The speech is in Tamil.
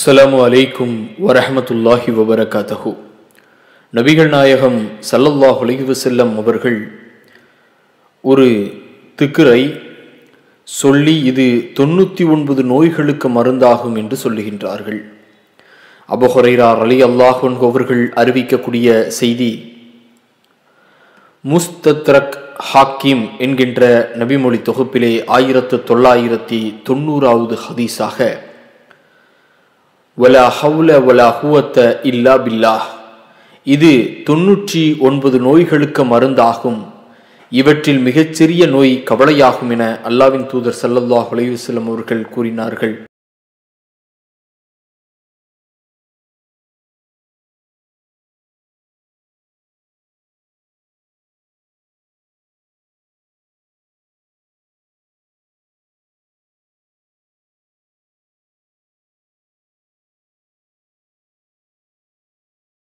அஸ்ஸலாமு அலைக்கும் வரஹமத்துல்லாஹி வபரகாத்தஹு நபிகள் நாயகம் சல்லல்லாஹ் அலைஹி வஸல்லம் அவர்கள் ஒரு திக்ரை சொல்லி இது தொண்ணூற்றி ஒன்பது நோய்களுக்கு மருந்தாகும் என்று சொல்லுகின்றார்கள் அபுஹுரைரா அலி அல்லாஹன் அவர்கள் அறிவிக்கக்கூடிய செய்தி முஸ்தத்ரக் ஹாக்கிம் என்கின்ற நபிமொழி தொகுப்பிலே ஆயிரத்து தொள்ளாயிரத்தி தொண்ணூறாவது ஹதீஸாக வலா ஹவுல வலா ஹுவத்த இல்லா பில்லாஹ் இது தொன்னூற்றி ஒன்பது நோய்களுக்கு மருந்தாகும் இவற்றில் மிகச்சிறிய நோய் கவலையாகும் என அல்லாவின் தூதர் சல்லல்லாஹ் அலையுசல்லம் அவர்கள் கூறினார்கள்